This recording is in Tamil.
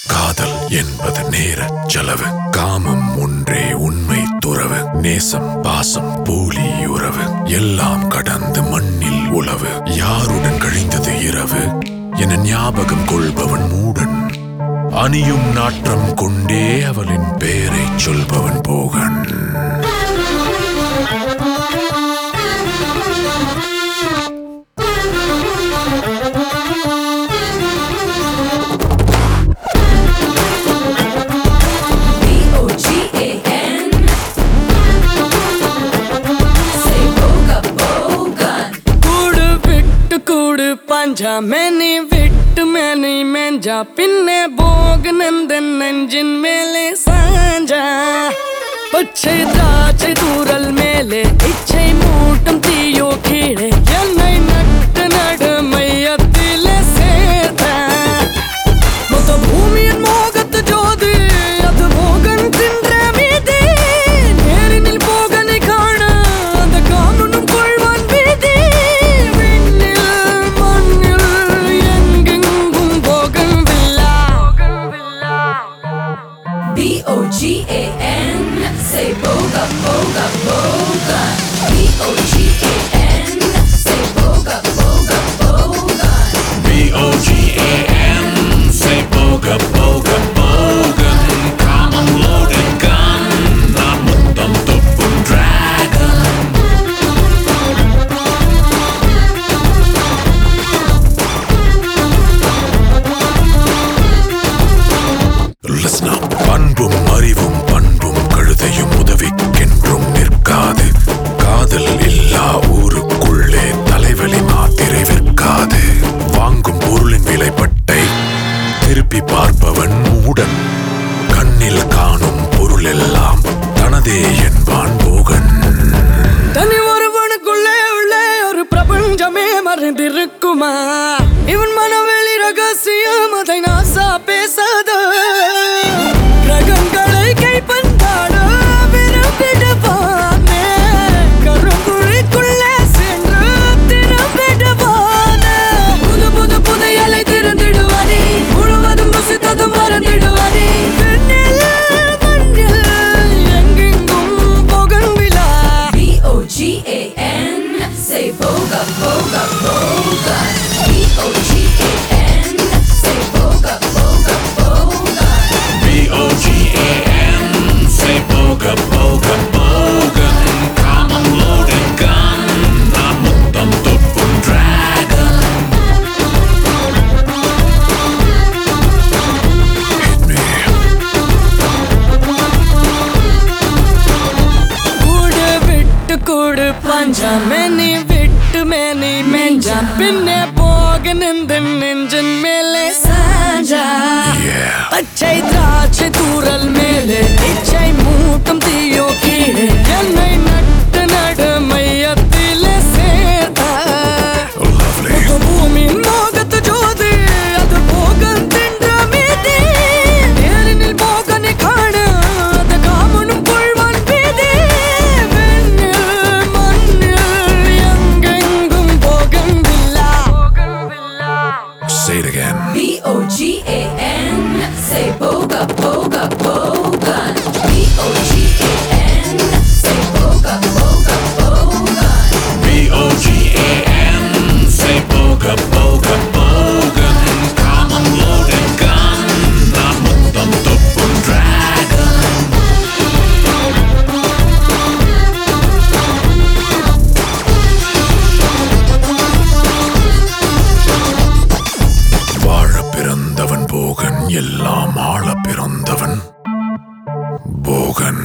காதல் என்பது நேர செலவு காமம் ஒன்றே உண்மை துறவு நேசம் பாசம் போலி உறவு எல்லாம் கடந்து மண்ணில் உழவு யாருடன் கழிந்தது இரவு என ஞாபகம் கொள்பவன் மூடன் அணியும் நாற்றம் கொண்டே அவளின் பெயரைச் சொல்பவன் Bogan B-O-G-A-N Say boga bogan கூடு விட்டு கூடு பஞ்சா மேனி விட்டு மேனி மெஞ்சா பின்னே போக நந்த நெஞ்சின் மேலே சாஞ்சா பச்சை திராட்சை தூரல் மேலே இச்சை மூட்டம் தீயோ கீழே என்னை நட்டு நடு மையத்திலே சேர்த்த மொத்த பூமியின் மோகத்து ஜோதி அது மோகன் தின்ற மீதி நேரினில் போகனை காண அந்த காணுனும் கொள்வான் வீதி விண்ணில் மண்ணில் எங்கெங்கும் Bogan villa B-O-G-A-N Say boga boga bogan B-O-G-A-N Say boga boga bogan B-O-G-A-N Say boga boga bogan Common loaded gun நான் முத்தம் துப்பும் dragon Listen up. பண்பும் அறிவும் பண்பும் கழுதையும் உதவிக்கென்றும் நிற்காது காதல் இல்லா ஊருக்குள்ளே தலைவலி மாத்திரை விற்காது வாங்கும் பொருளின் விலைப்பட்டை திருப்பி பார்ப்பவன் மூடன் கண்ணில் காணும் பொருள் எல்லாம் தனதே என்பான் போகன் தனி ஒருவனுக்குள்ளே உள்ளே ஒரு பிரபஞ்சமே மறைந்திருக்குமா இவன் மனவெளி ரகசியம் அதை நாசா பேசாத கிரகங்களை கைப்பந்தாட விரும்பிடுவானே கருங்குழிக்குள்ளே சென்று திரும்பிடுவானே புது புது புதையலை திறந்திடுவானே முழுவதும் வசித்ததும் மறந்திடுவானே விண்ணில் மண்ணில் எங்கெங்கும் போகன் விழா B-O-G-A-N Say boga boga bogan B-O-G-A-N Say boga boga bogan B-O-G-A-N Say boga boga bogan Common loaded gun நான் முத்தம் துப்பும் dragon Hit me கூடு விட்டு கூடு பஞ்சா மேனி விட்டு மேனி மெஞ்சா பின்னே போக நின்று நெஞ்சின் மேலே சாஞ்சா Yeah பச்சை திராட்சை தூரல் மேலே இச்சை மூட்டம் தீயோ கீழே என்னை நட்டு நடு மையத்திலே சேர்த்தா Lovely பூமியின் மோகத்து ஜோதி அது போகன் தின்ற மீதி நேரினில் போகனை காண அது காமனும் கொள்வான் வீதி விண்ணில் மண்ணில் எங்கெங்கும் Bogan villa Say it again B-O-G-A-N Say boga boga bogan B-O-G-A-N Say boga boga bogan B-O-G-A-N Say boga boga bogan Common loaded gun நான் முத்தம் துப்பும் dragon வாழ பிறந்தவன் போகன் எல்லாம் ஆள பிறந்தவன் போகன்